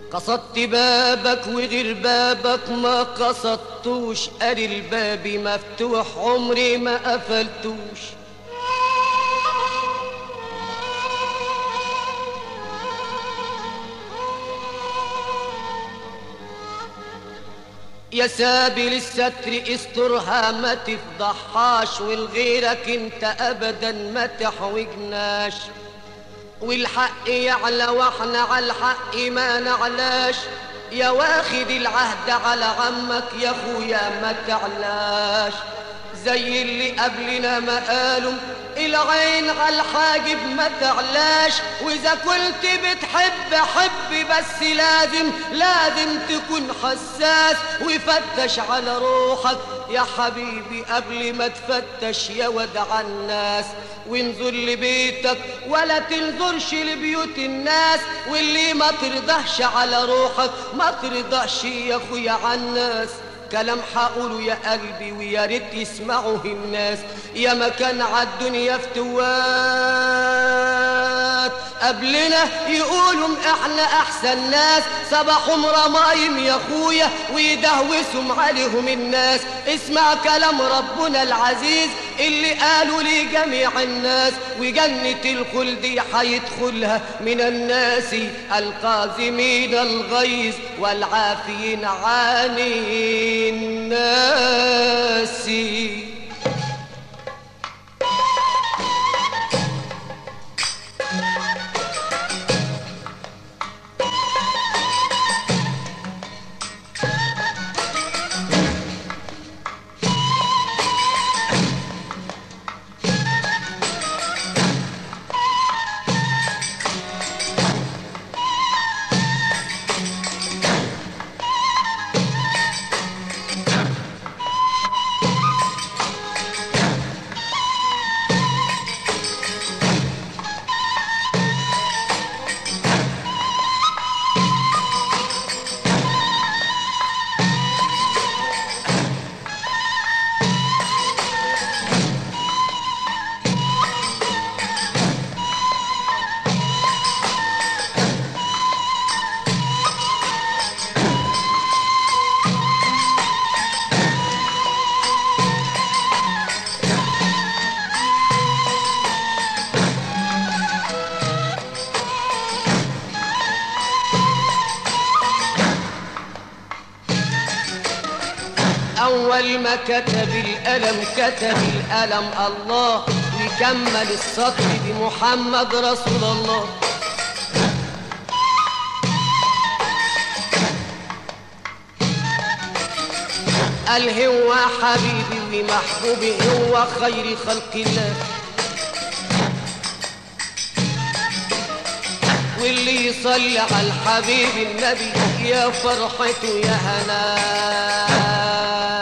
قصدت بابك وغير بابك ما قصدتوش قال الباب مفتوح عمري ما قفلتوش يا سابل الستر استرها ما تفضحهاش والغيرك انت ابدا ما تحوجناش والحق يعلى واحنا على الحق ما نعلاش يا واخد العهد على عمك يا اخويا ما تعلاش زي اللي قبلنا ما قالوا العين على الحاجب ما تعلاش واذا كنت بتحب حب بس لازم لازم تكون حساس وفتش على روحك يا حبيبي قبل ما تفتش يا ودع الناس وانظر لبيتك ولا تنظرش لبيوت الناس واللي ما ترضاش على روحك ما ترضاش يا اخويا على الناس كلام حقوله يا قلبي ويا ريت يسمعه الناس يا مكان عالدنيا فتوات قبلنا يقولوا احنا احسن ناس صباحهم رمايم يا اخويا ويدهوسهم عليهم الناس اسمع كلام ربنا العزيز اللي قالوا لجميع الناس وجنة الخلد حيدخلها من الناس القازمين الغيظ والعافين عن الناس أول ما كتب الألم كتب الألم الله ويكمل السطر بمحمد رسول الله قال هو حبيبي ومحبوبي هو خير خلق الله واللي يصلي على الحبيب النبي يا فرحته يا هناه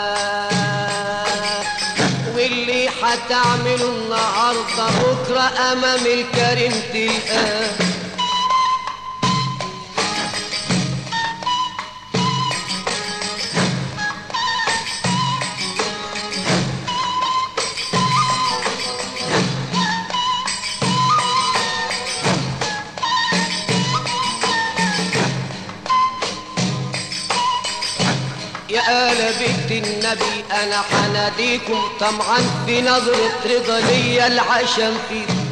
واللي حتعمله النهارده بكره امام الكريم تلقاه يا آل بيت النبي أنا حناديكم طمعا في نظرة رضا ليا العشم فيكم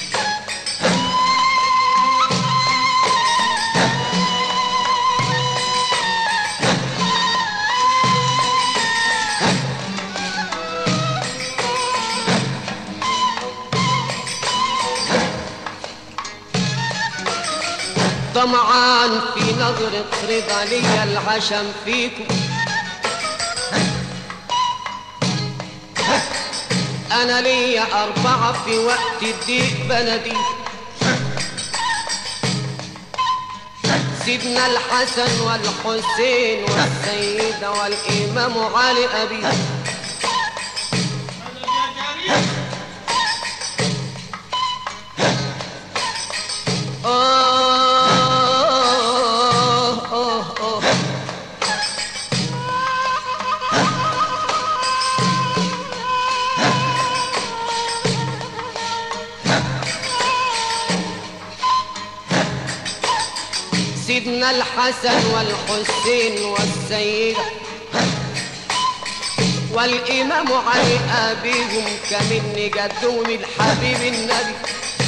طمعان في نظرة رضا ليا العشم فيكم أنا ليا أربعة في وقت الضيق بناديك سيدنا الحسن والحسين والسيدة والإمام علي أبي آه آه آه سيدنا سيدنا الحسن والحسين والسيدة والإمام علي أبيهم كمن جدهم الحبيب النبي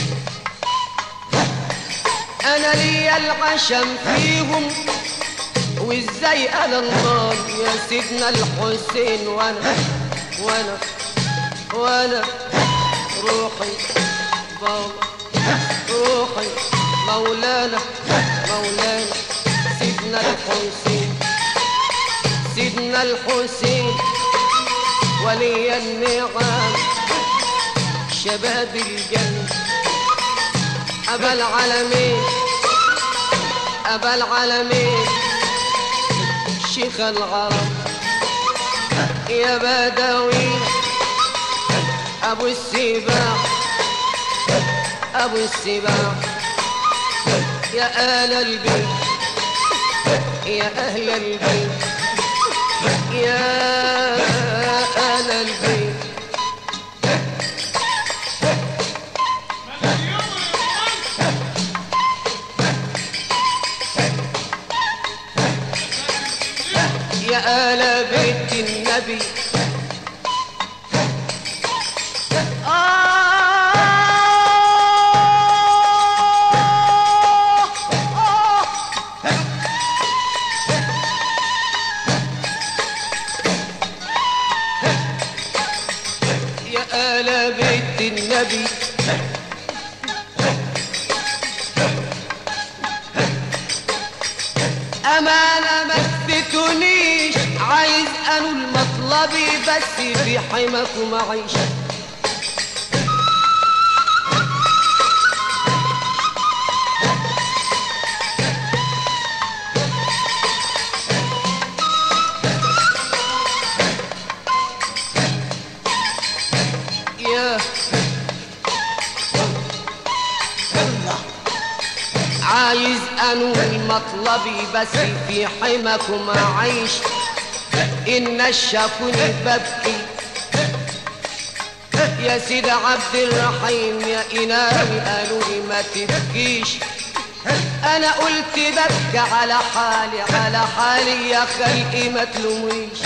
أنا ليا العشم فيهم وإزاي أنا النار يا سيدنا الحسين وأنا وأنا وأنا روحي بابا روحي مولانا مولانا سيدنا الحسين سيدنا الحسين ولي النعم شباب الجنة أبا العالمين أبا العالمين شيخ العرب يا بدوي أبو السباع أبو السباع يا أهل البيت يا أهل البيت يا أهل البيت يا آل بيت النبي آه آه يا آل بيت النبي أمانة ما تفتنيش عايز أنول مطلبي بس في حماكم أعيش يا عايز انوي مطلبي بس في حماكم اعيش ان شافوني ببكي يا سيد عبد الرحيم يا إنامي قالوا لي ما تبكيش انا قلت ببكي على حالي على حالي يا خلقي ما تلوميش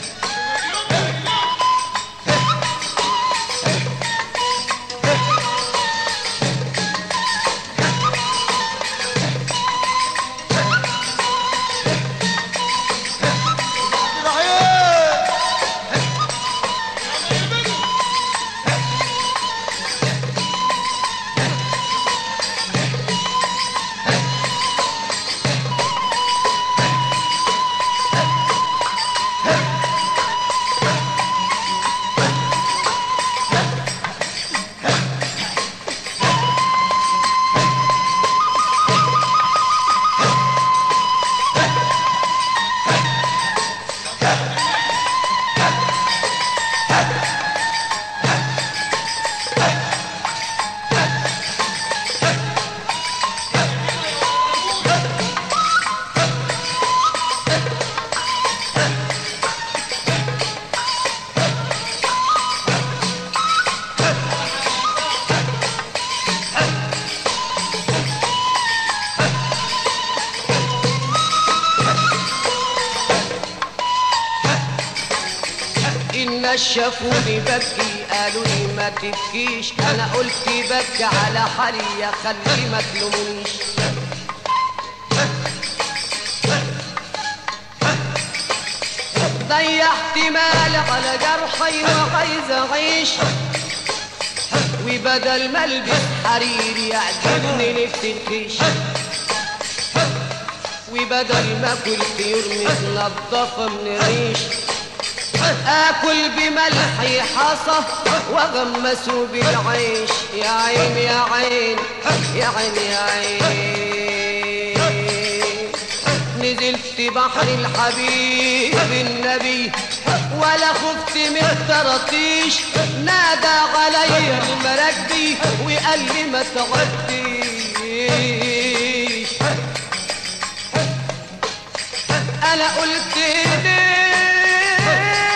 الناس شافوني ببكي قالوا لي ما تبكيش انا قلت ببكي على حالي يا خلي ما تلومونيش ضيعت مالي على جرحي وعايز اعيش وبدل ما البس حرير يعجبني لبس الخيش وبدل ما اكل طيور متنضفه من ريش اكل بملحي حصى واغمسه بالعيش يا عين يا عين يا عين يا عين نزلت بحر الحبيب النبي ولا خفت من الطراطيش نادى علي المراكبي وقال لي ما تعديش انا قلت ليه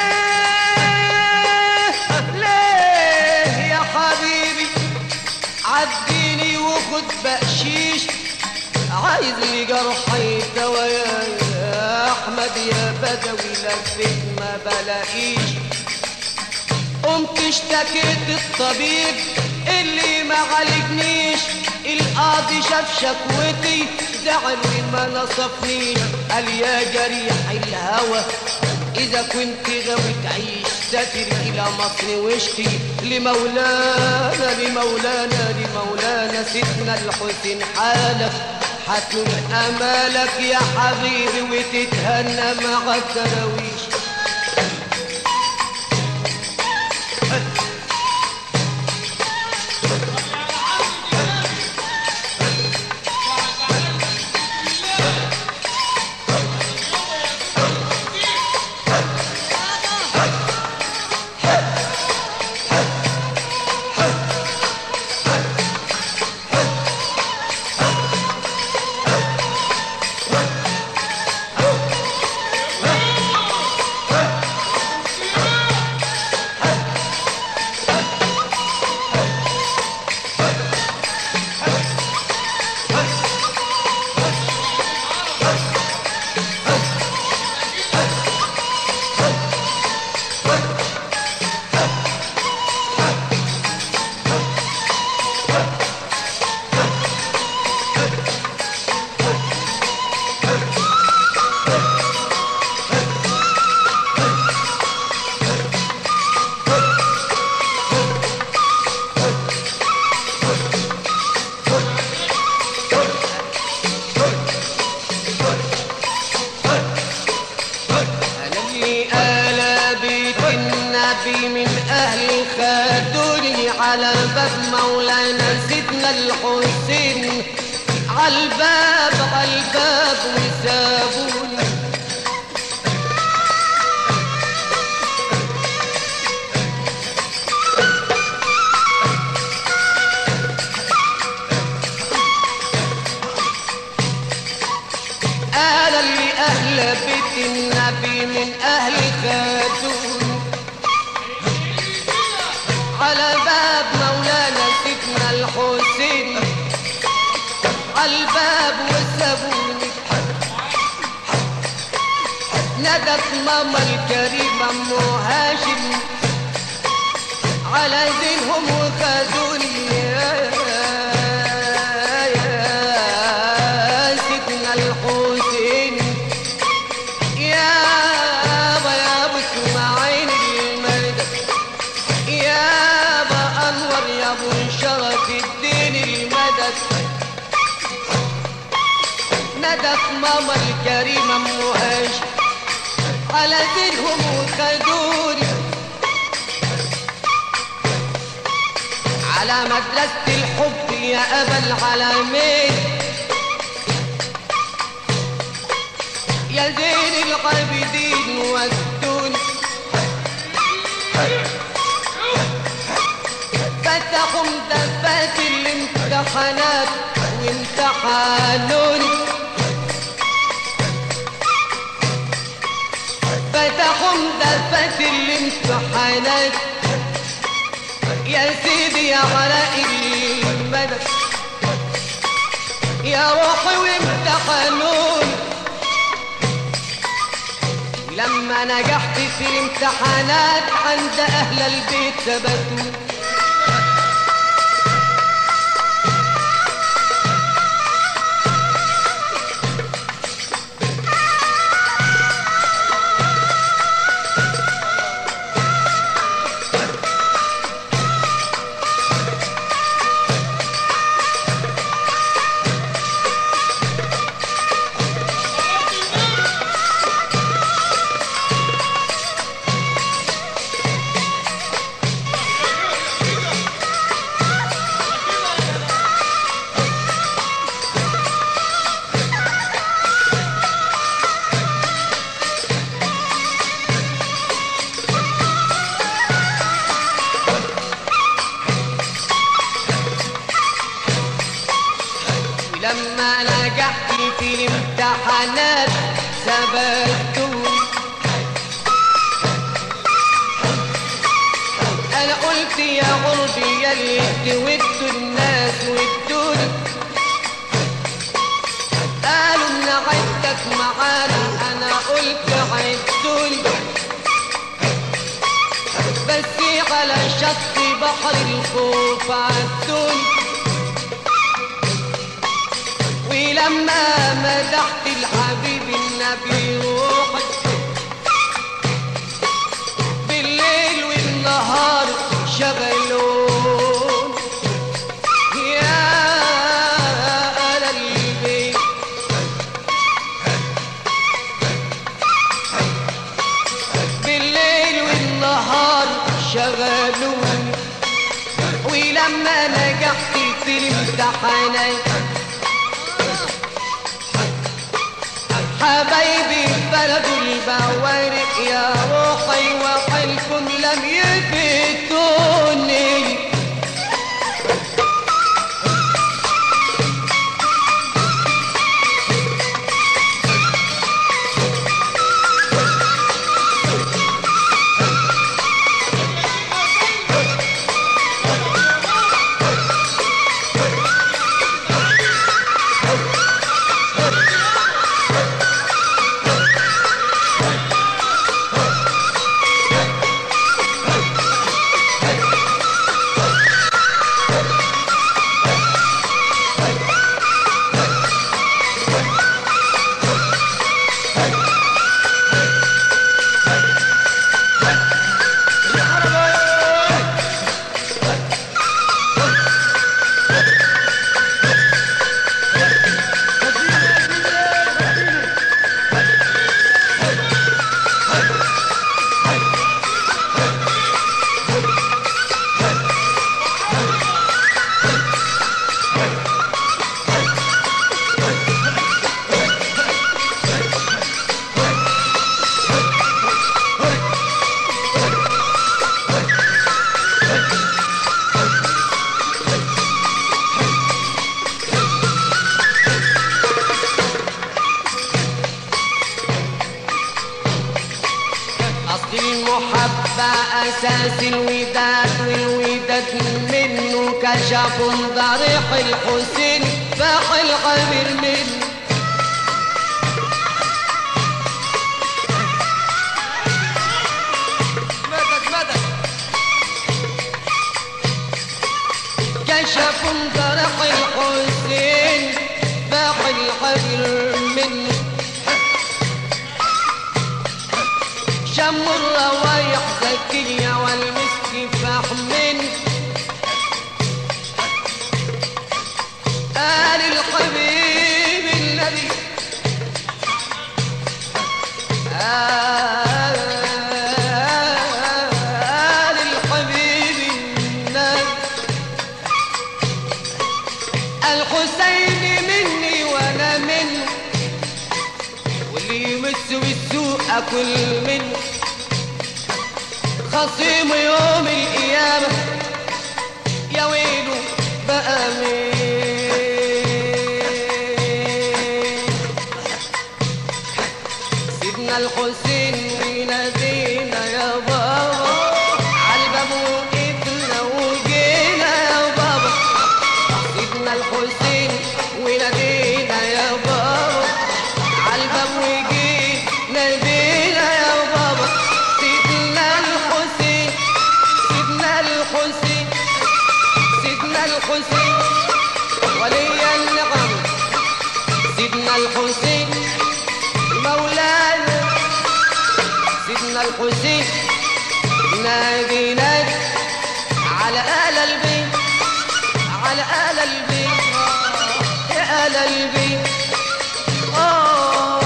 ليه يا حبيبي عديني وخد بقشيش عايز لي جرحي دوايا يا احمد يا بدوي لفيت ما بلاقيش قمت اشتكيت الطبيب اللي ما عالجنيش القاضي شاف شكوتي زعل وما نصفنيش قال يا جريح الهوى اذا كنت غاوي تعيش سافر الى مصر واشكي لمولانا لمولانا لمولانا سيدنا الحسين حالك حتم امالك يا حبيبي وتتهنى مع الدراويش أنا اللي آل بيت النبي من أهل خدوني على باب مولانا سيدنا الحسين عالباب عالباب وسابوني أنا اللي أهل بيت النبي من أهل خاتون على باب مولانا سيدنا الحسين على الباب وسابوني ندت ماما الكريمة أم هاشم على زينهم وخدوني يا يا سيدنا الحسين يا ابا يا ابو اسماعيل المدد يا ابا انور يا ابو شرف الدين المدد ندت ماما الكريمة ام هاشم على دينهم وخدوني على مدرسة الحب يا أبا العالمين يا زين العابدين ودوني فتحوا مدفات الامتحانات وامتحانوني فتحوا مدفات الامتحانات يا سيدي يا علاء المدد يا روحي وامتحنوني لما نجحت في الامتحانات عند اهل البيت ثبتوا ولما نجحت في الامتحانات ثبتوا انا قلت يا غربي يا اللي ودوا الناس ودوني معانا انا قلت عدوني بس على شط بحر الخوف عدوني ولما مدحت الحبيب النبي روحي بالليل والنهار شغلون يا أهل البيت بالليل والنهار شغلون ولما نجحت في الامتحانات حبايبي بلدوا البوارق يا روحي وحلكم لم يفتوني أصل المحبة أساس الوداد والوداد منه كشف ضريح الحسين فاح الخبير منه مدد مدد كشف ضريح الحسين فاح الخبير منه شم الروايح زكية والمسك فحمن آل الحبيب الذي آل الحبيب النبي الحسين مني وانا منه واللي يمس بالسوء اكل منه خصيم يوم القيامة يا ويله بقى مين سيدنا الحسين ينادينا يا بابا عالباب وقفنا وجينا يا بابا سيدنا الحسين ونادينا يا بابا عالباب وجينا بينا يا بابا سيدنا الحسين سيدنا الحسين سيدنا الحسين ولي النعم سيدنا الحسين مولانا سيدنا الحسين نادي نادي على آل البيت على آل البيت يا آل البيت آه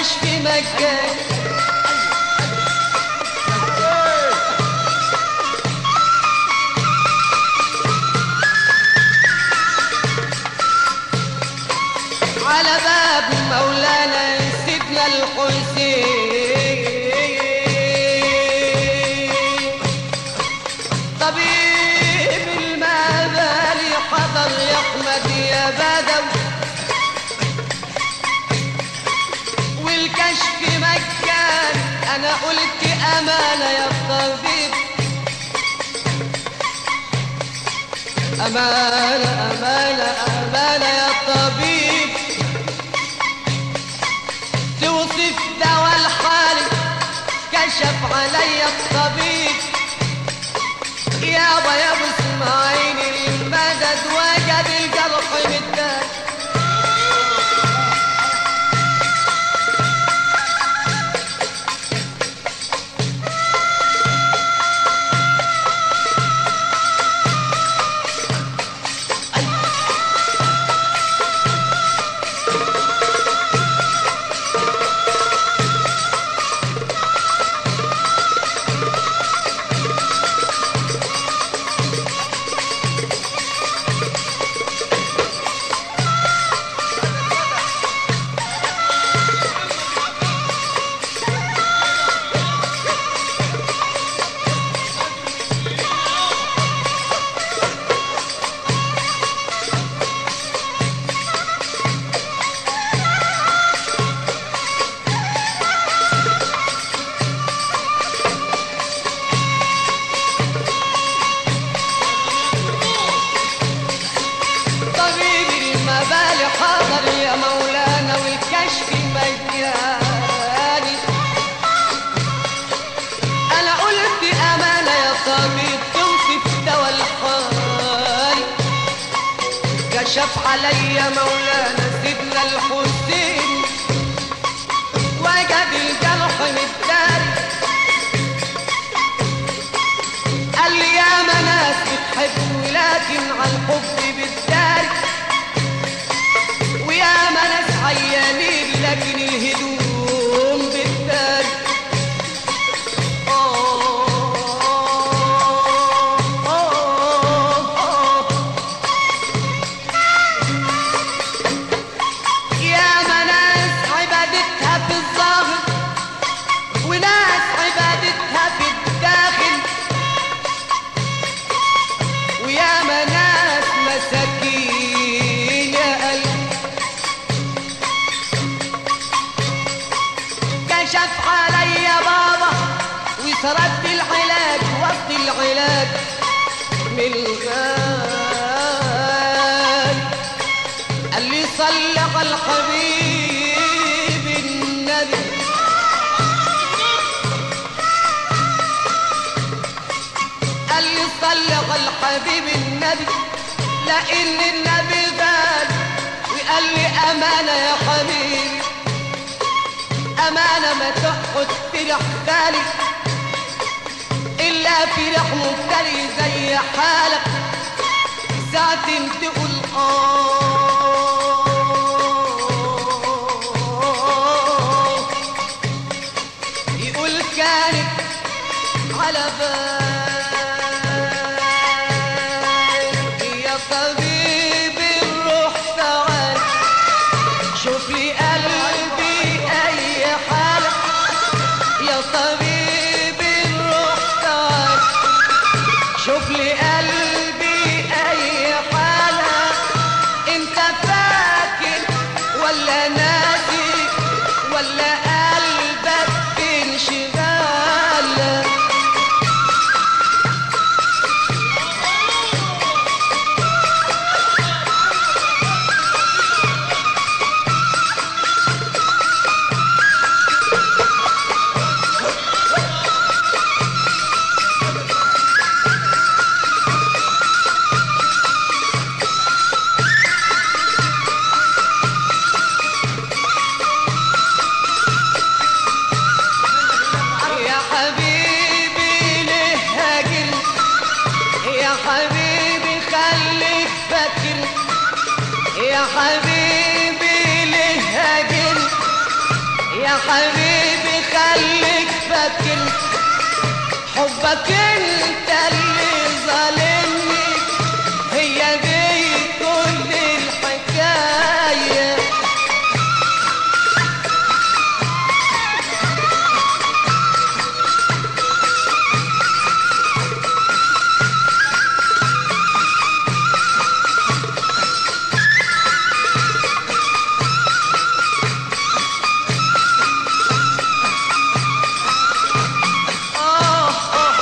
والكشف مجاني على باب مولانا سيدنا الحسين طبيب المبالي حضر يا احمد يا بدوي والكشف مكان انا قلت امانه يا طبيب امانه امانه امانه يا طبيب توصف دواء الحالي كشف علي الطبيب يابا يا ابو اسماعيل المدد وجد الجرح متاك طبيب المبالي حاضر يا مولانا والكشف مجاني انا قلت امانه يا طبيب توصف دواء الحال كشف علي مولانا سيدنا الحسين وجد الجرح متداري قال لي يا ناس بتحب ولكن على الحب بالداري ويا ناس عيانين لكن الهدوم بالداري آه، آه، آه. يا ناس عبادتها في الظاهر وناس عبادتها في الداخل ويا ناس مساكين يا قلبي كشف علي يا بابا وسردت العلاج وسط العلاج من الغال قال لي صلى على الحبيب النبي قال لي صلى على الحبيب النبي لان النبي قال وقال لي امانه يا حبيبي امانه ما تقعد فرح بالي الا فرح مبتلي زي حالك ساعة تقول آه يقول كانت على بالي يا طبيب الروح تعال شوف لي قلبي اي حالة يا طبيب الروح تعال شوف لي قلبي اي حالة انت فاكر ولا ناسي ولا قلبك انشغال حبيبي خليك فاكر حبك انت اللي ظالمني هي دي كل الحكايه آه آه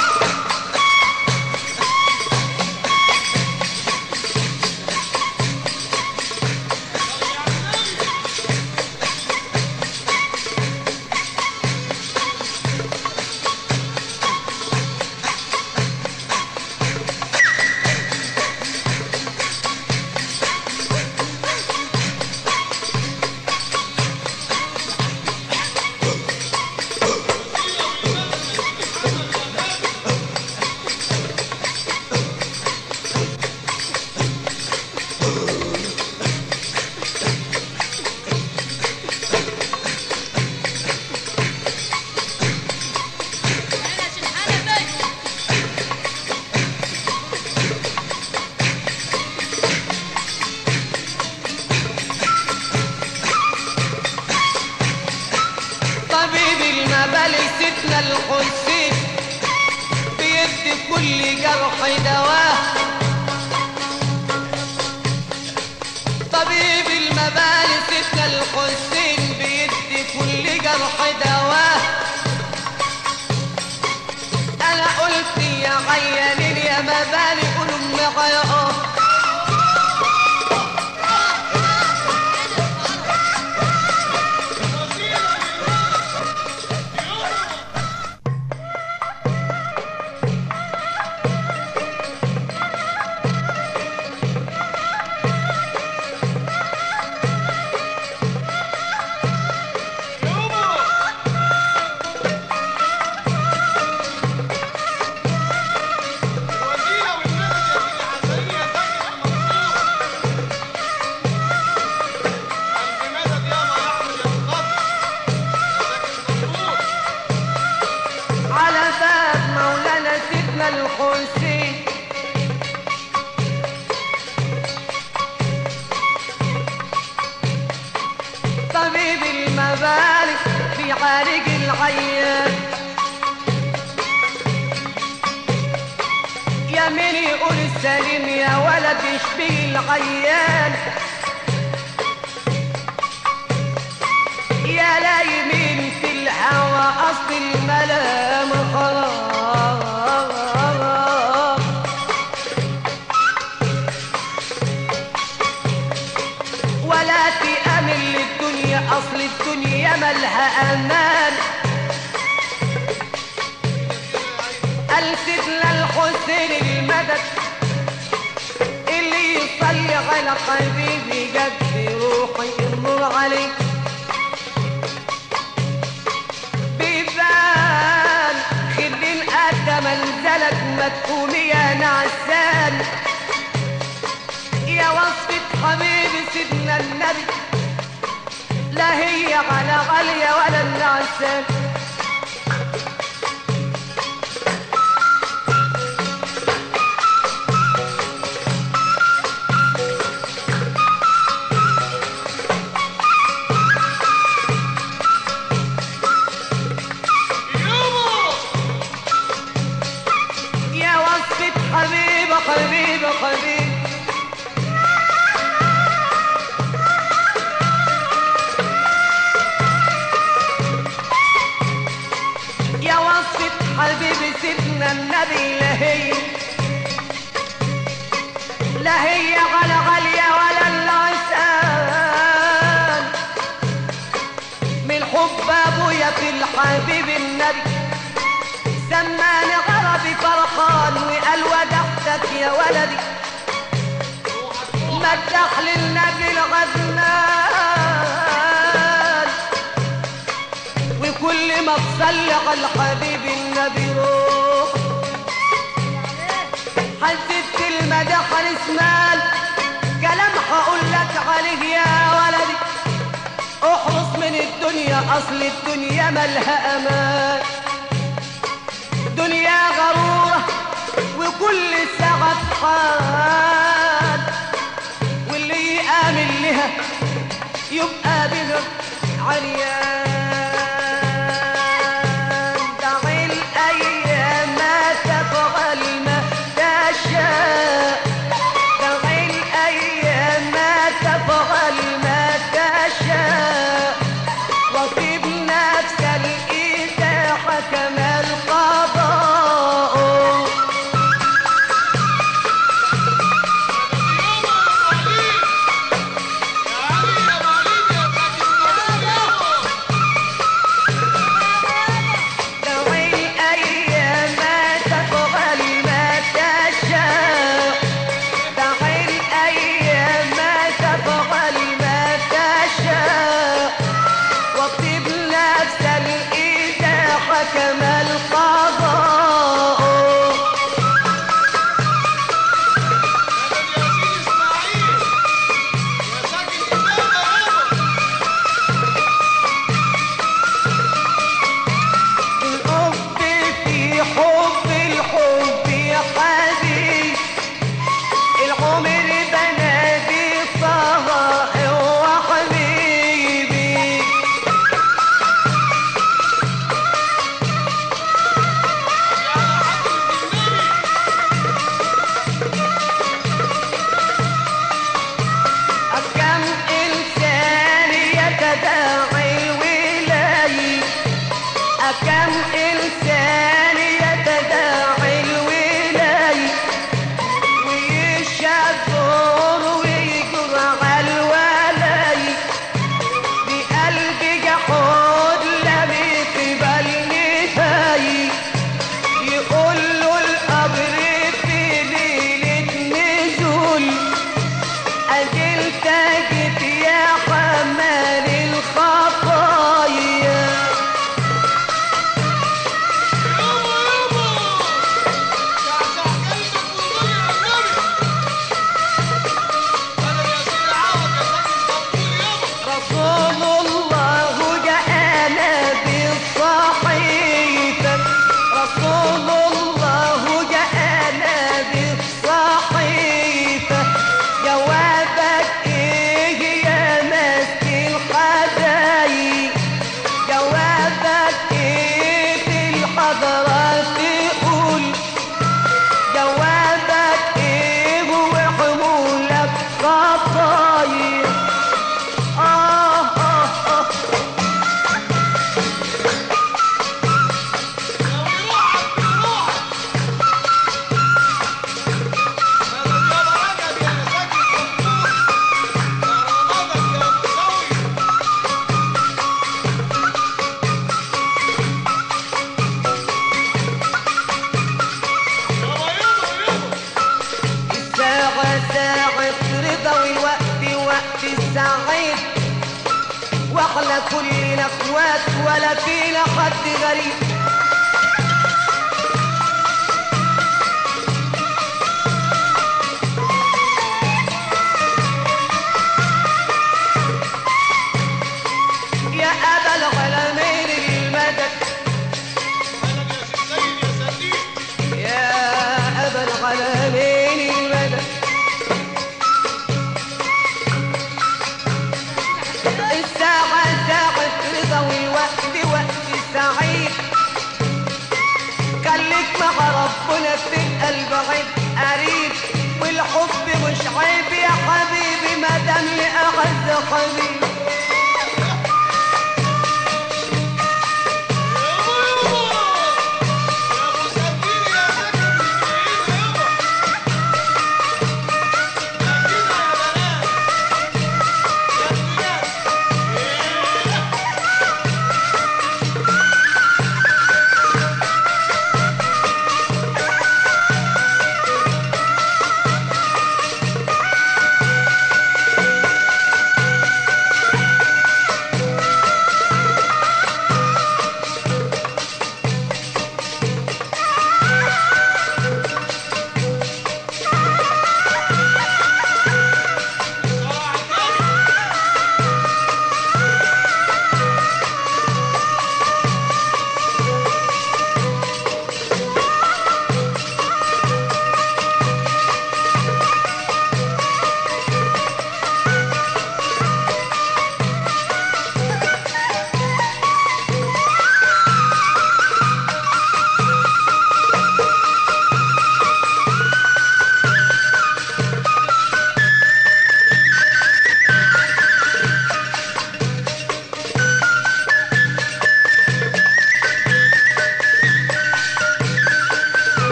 انا شحاله بس طبيب المبالي سيدنا الحسين بيدي كل جرح دواه طبيب المبالي سيدنا الحسين بيدي كل جرح دواه انا قلت يا عيانين يا مبالي قولوا معايا اه على باب مولانا سيدنا الحسين طبيب المبالغ بيعالج العيان يا مين يقول السليم يا ولد يشبه العيان يا لا يمين في الهوى اصل الملام خلاص ولا تأمن للدنيا اصل الدنيا ملها امان قال سيدنا الحسين المدد اللي يصلي على حبيبي جد روحي النور عليك بيبان خلي القد منزلك ما تقوم يا نعسان يا وصفة حبيبي سيدنا النبي لا هي على غالية ولا النعسان يا وصفة حبيبة حبيبة حبيبة يا وصفة حبيبي سيدنا النبي لا هي لا هي على غالية ولا العسان من حب ابويا في الحبيب النبي سماني عربي فرحان وقال ودحتك يا ولدي مدح للنبي الغدنان وكل ما تصلي على الحبيب النبي روح حسيت المدح الاسمان كلام هقول لك عليه يا ولدي احرص من الدنيا اصل الدنيا ملها امان دنيا غرورة وكل ساعة حال واللي يآمن لها يبقى بها عريان دع الأيام تفعل ما تشاء دع الأيام تفعل ما تشاء وطيب نفس الإتاحة كما القضاء دع الأيام تفعل ما تشاء دع الأيام تفعل ما تشاء واطيب نفس الإتاحة كما القضاء الحب في حب الحب يا حبيب العمر بنادي طه وحبيبي كم إنسان يتداعي الولاي أكم إنسان يتداعي الولاي ويشذر ويجر على الولاي بقلب جحود لم يقبل نفاي يقول له القبر في ليلة نزول أجلت جيت يا حمال الخطايا رسول الله جاءنا بالصحيفة رسول الله جاءنا بالصحيفة جوابك ايه يا مسكين حبايب جوابك ايه في الحضرات تقول جوابك ايه وحمولك خطايا آه آه آه الساعة ساعة رضا والوقت وقت السعيد واحنا كلنا اخوات ولا فينا حد غريب يا أبا العالمين المدد يا أبا العالمين المدد الساعة ساعة رضا والوقت وقت سعيد خليك مع ربنا تبقى البعيد قريب والحب مش عيب يا حبيبي ما دام لأعز حبيب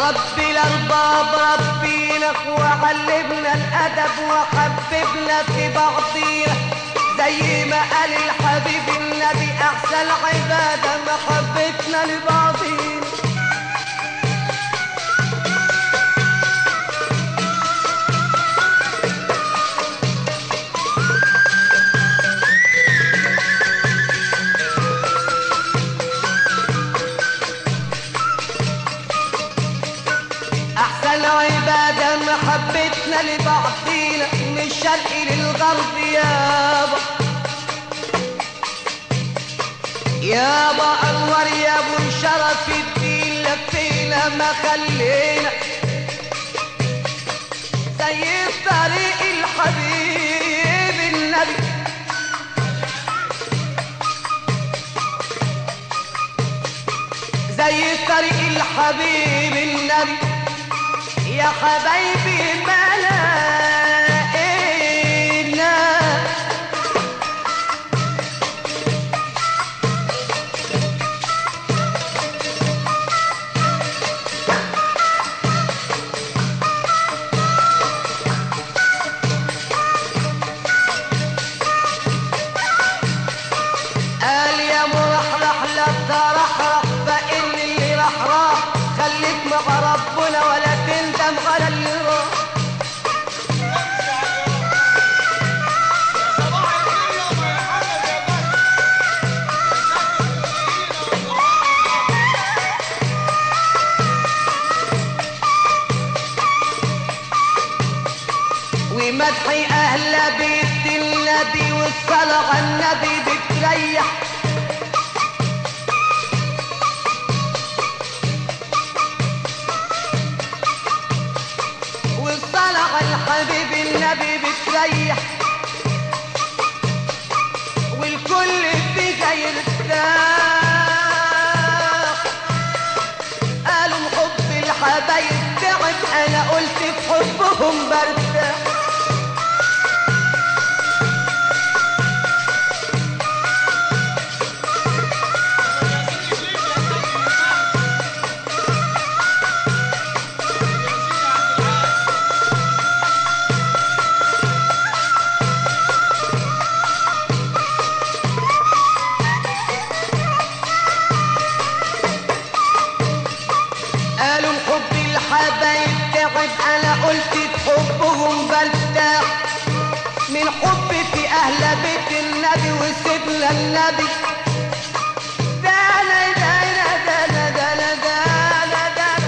رب الأرباب ربينا وعلمنا الأدب وحببنا في بعضينا زي ما قال الحبيب النبي أحسن عبادة محبتنا لبعضينا أحسن عبادة محبتنا لبعضينا من الشرق للغرب يابا يابا أنور يا أبو شرف الدين لفينا ما خلينا زي طريق الحبيب النبي زي طريق الحبيب النبي يا حبايبي ما لقينا قال يا مرحرح لا ترحرح فإن اللي راح راح خليك مع ربنا ولا تندم على اللي راح ومدح أهل بيت النبي والصلاة على النبي بتريح والصلاة على الحبيب النبي بتريح والكل فيها يرتاح قالوا حب الحبايب تعب انا قلت في حبهم برتاح قالوا حب الحبايب تعب انا قلت في حبهم برتاح من حب في اهل بيت النبي وسيدنا النبي دانا دانا دانا دانا دانا دانا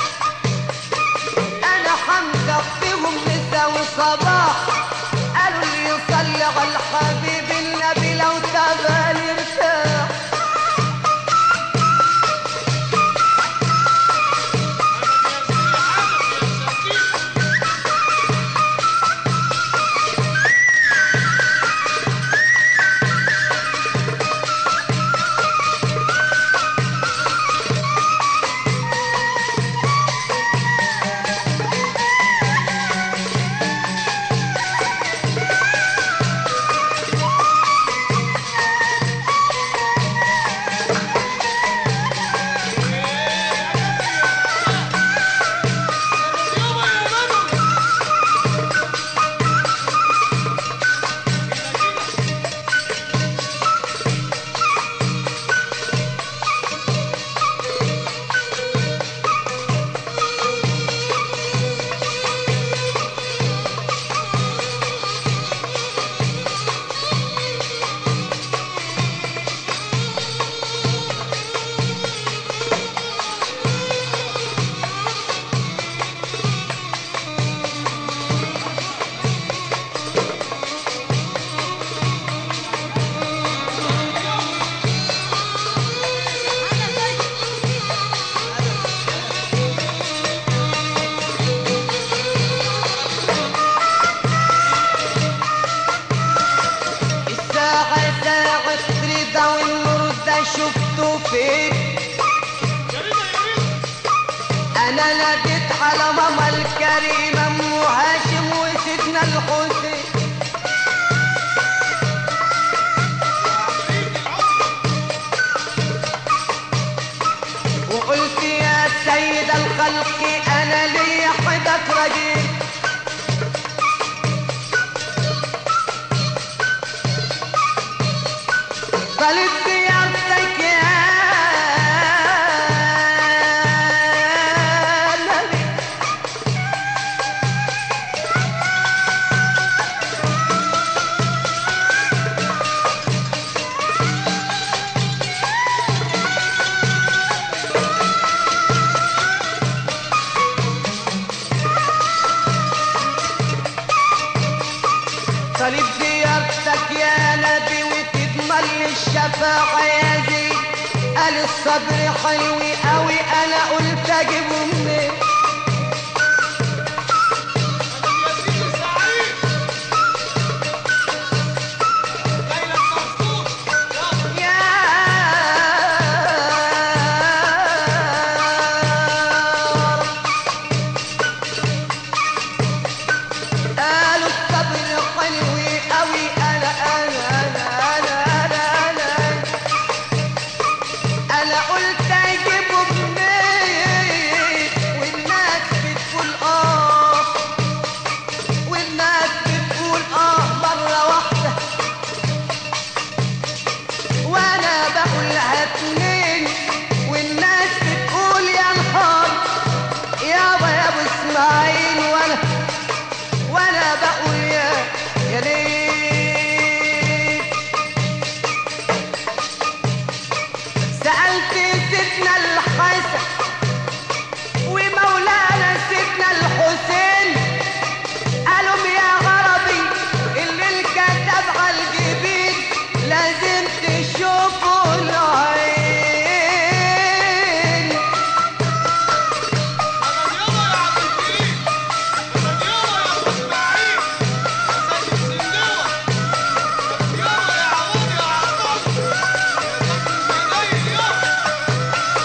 انا حمزه فيهم مسا وصباح قالوا اللي يصلي على الحبيب النبي لو تبال يرتاح الساعة ساعة رضا والنور ده شفته فين انا ناديت على ماما الكريمة ام هاشم وسيدنا الحسين وقلت يا سيد الخلق انا لي حدك رجيل طلب ديارتك يا نبي طالب زيارتك يا نبي وتضمن لي الشفاعة يا زين قال الصبر حلو قوي انا قلت اجيبه منين يزيد سعيد جاي لك مخصوص يلا يا قالوا الصبر حلو قوي انا انا انا انا انا انا انا قلت اجيبه منين والناس بتقول اه والناس بتقول اه مره واحده وانا بقولها اتنين والناس بتقول يا نهار يابا يا ابو اسماعيل وانا وانا بقول يا يا ليل سألت سيدنا الحسن ومولانا سيدنا الحسين قالوا يا غربي اللي الكتب على الجبين لازم تشوفوا العين مدد يلا يا عبد الكريم مدد يلا يا ابو اسماعيل يا سيد السندوه مدد يلا يا عوض يا عطاش يا سيد المنيل يلا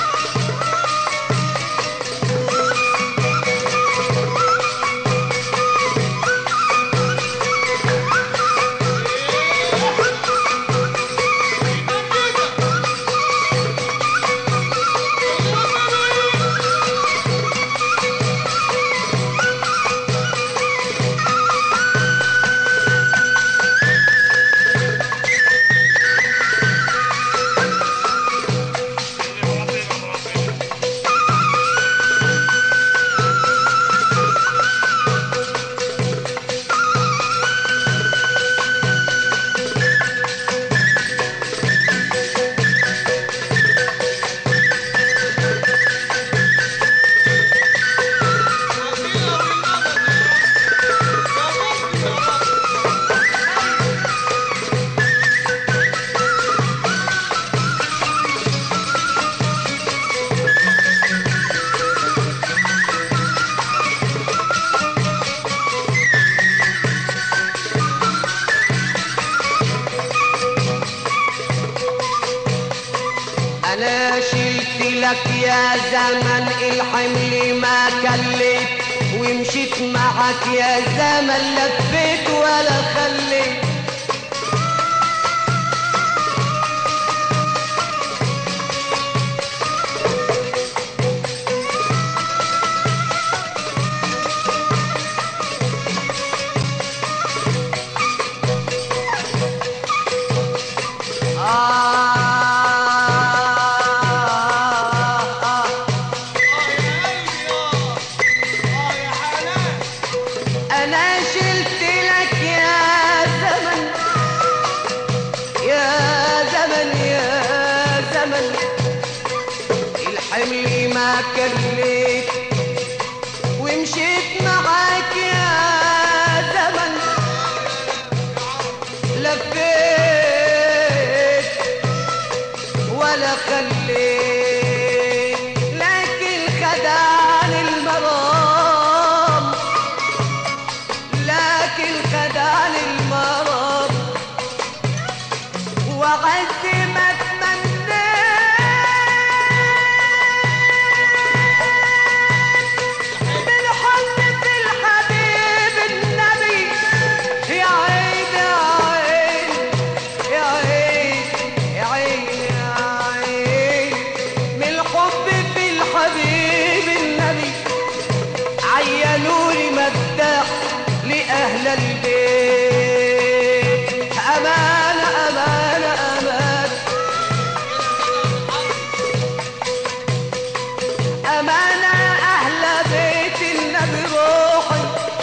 ودينا بالمدد يا رب يا رب يا رب انا شلت لك يا زمن الحمل ما كليت ومشيت معك يا زمن لفيت ولا خليت آه آه اه يا قلبي اه اه يا حنان أنا شلت لك يا زمن يا زمن يا زمن الحمل ما كليت ومشيت معاك يا زمن لفيت ولا خليت لكن خدعني المرام لكن خدعني المرام وعز ما تمنيت بالحب في أمانة أهل بيت النبي روحي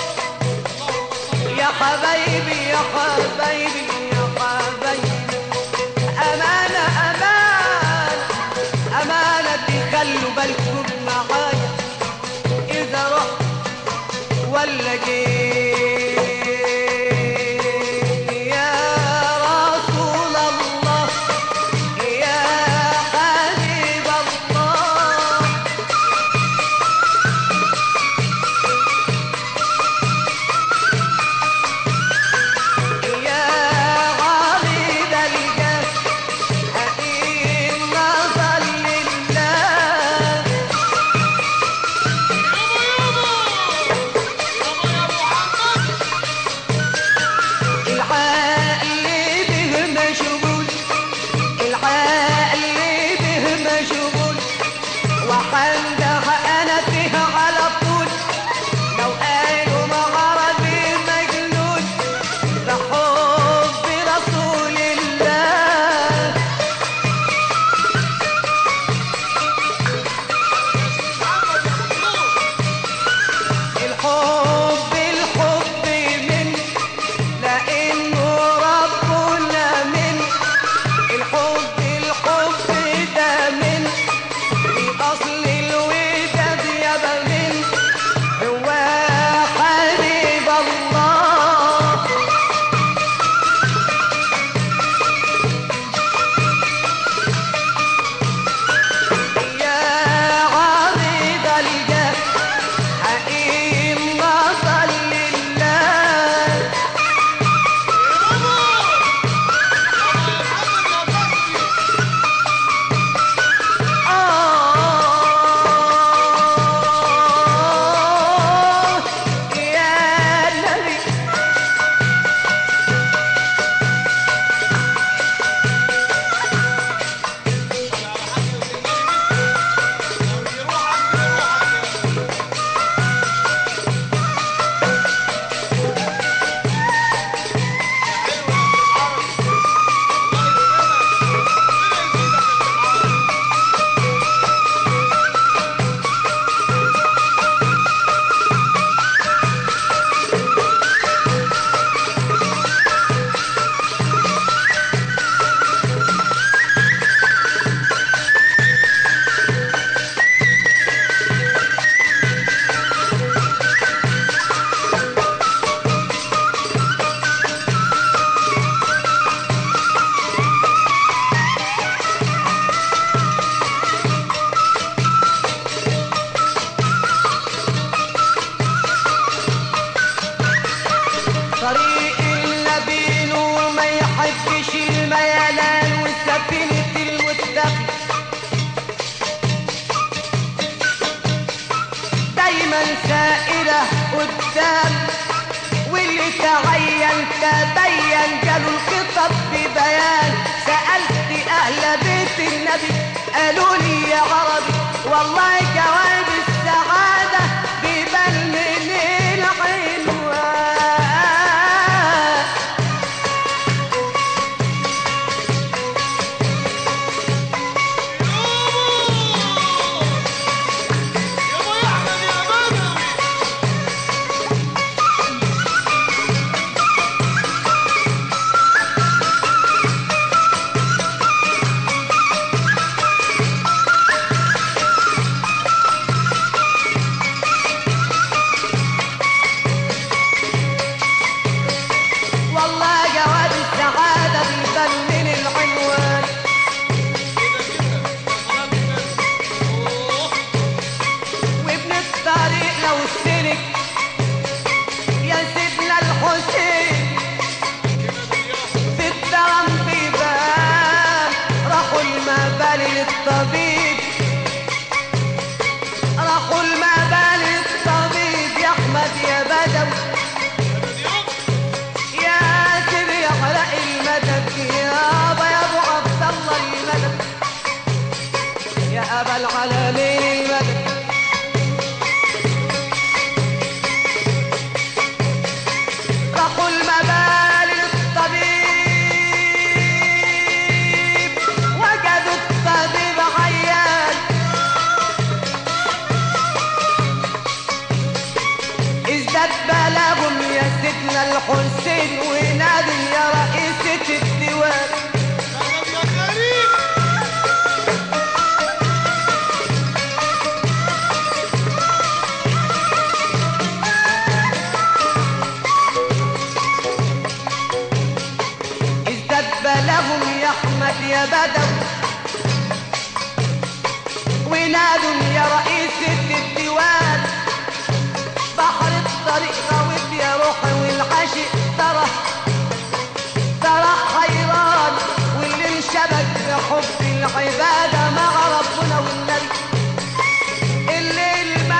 يا حبايبي يا حبايبي يا حبايبي أمانة أمانة أمانة تخلوا بالكم معايا إذا رحت ولا جيت يا رسول الله يا حبيب الله يا عريض الجاه حقيق نظر لله العقل به مشغول العقل به مشغول وحمده انا فيه على طول لو قالوا مغربي مجنون بحب رسول الله الحب الحب من لانه ربنا من الحب الحب ده من في اصل الوداد يابا من هو حبيب الله يا عريض الجاه حقيق نظر لله آه يا نبي طريق النبي نور ما يحبش الميلان وسفينة المتقي دايما سائرة قدام واللي تعين تبين جاله الخطب ببيان سألت أهل بيت النبي قالوا لي يا عربي والله جواب السعادة بيبان من العنوان والله جواب السعادة بيبان من العنوان وابن الطريق لو سلك يا سيدنا الحسين في الدرم بيبان راحوا المبالي للطبيب راحوا المبالي للطبيب يا احمد يا بدوي يا سيدي يا حلاق المدد يا ابا يا ابو عبد الله المدد يا ابا العالمين المدد راحوا المبالي للطبيب وجدوا الطبيب عيان حسين ونادي يا رئيسة الديوان مدد يا كريم ازداد بلاهم يا احمد يا بدو ونادوا يا رئيسة الديوان بحر الطريق غويت يا روحي والعاشق ترى ترى حيران واللي انشبك بحب العبادة مع ربنا والنبي الليل ما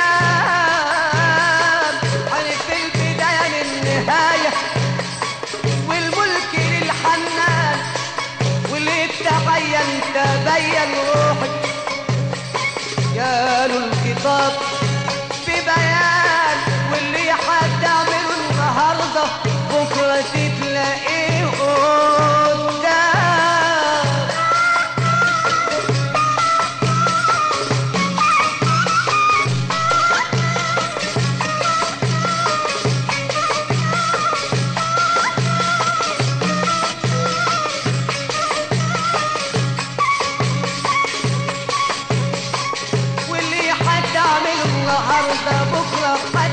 بينام عرف البداية للنهاية والملك للحنان واللي تبين تبين روحي قالوا الكتاب في بيان واللي هتعمله النهارده بكره تلاقيه قدام واللي هتعمله النهارده بكره